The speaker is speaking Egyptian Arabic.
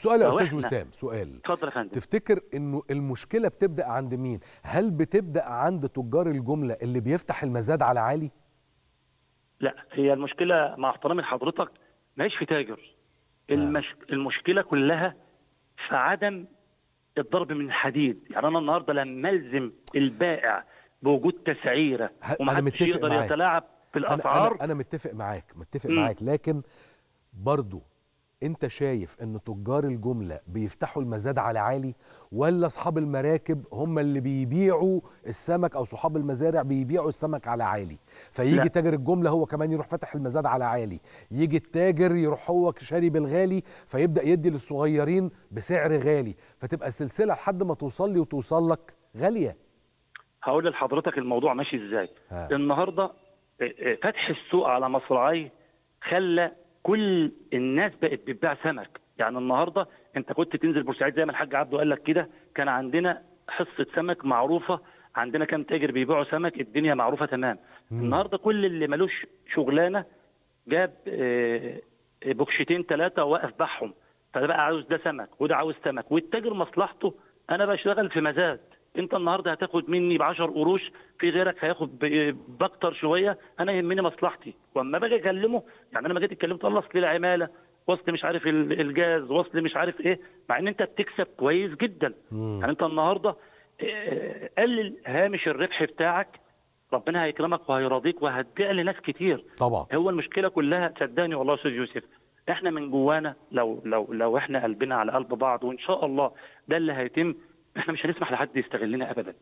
سؤال يا لو استاذ إحنا- وسام سؤال اتفضل يا فندم تفتكر انه المشكله بتبدا عند مين هل بتبدا عند تجار الجمله اللي بيفتح المزاد على عالي لا هي المشكله مع احترامي لحضرتك ما هيش في تاجر المش... المشكله كلها في عدم الضرب من الحديد يعني انا النهارده لما الزم البائع بوجود تسعيره ه- أنا ومحدش متفق يقدر معاك. يتلاعب في انا الاسعار انا انا متفق معاك متفق مم. معاك لكن برضو انت شايف ان تجار الجمله بيفتحوا المزاد على عالي ولا اصحاب المراكب هم اللي بيبيعوا السمك او صحاب المزارع بيبيعوا السمك على عالي فيجي لا. تاجر الجمله هو كمان يروح فاتح المزاد على عالي يجي التاجر يروح هو شاري بالغالي فيبدا يدي للصغيرين بسعر غالي فتبقى السلسله لحد ما توصل لي وتوصل لك غاليه هقول لحضرتك الموضوع ماشي ازاي ها. النهارده اه، اه، فتح السوق على مصراعي خلى كل الناس بقت بتبيع سمك يعني النهارده انت كنت تنزل بورسعيد زي ما الحاج عبده قال لك كده كان عندنا حصه سمك معروفه عندنا كام تاجر بيبيعوا سمك الدنيا معروفه تمام مم. النهارده كل اللي ملوش شغلانه جاب اه، اه، بوكشتين ثلاثه ووقف باعهم فده بقى عاوز ده سمك وده عاوز سمك والتاجر مصلحته انا بشتغل في مزاد انت النهارده هتاخد مني ب 10 قروش في غيرك هياخد ب- باكتر شويه انا يهمني مصلحتي واما باجي اكلمه يعني انا ما جيت اتكلمت الله اصل العماله وصل مش عارف ال- الجاز وصل مش عارف ايه مع ان انت بتكسب كويس جدا مم. يعني انت النهارده اه، قلل هامش الربح بتاعك ربنا هيكرمك وهيرضيك وهتبيع لناس كتير طبعا هو المشكله كلها صدقني والله يا استاذ يوسف احنا من جوانا لو لو لو احنا قلبنا على قلب بعض وان شاء الله ده اللي هيتم احنا مش هنسمح لحد يستغلنا ابدا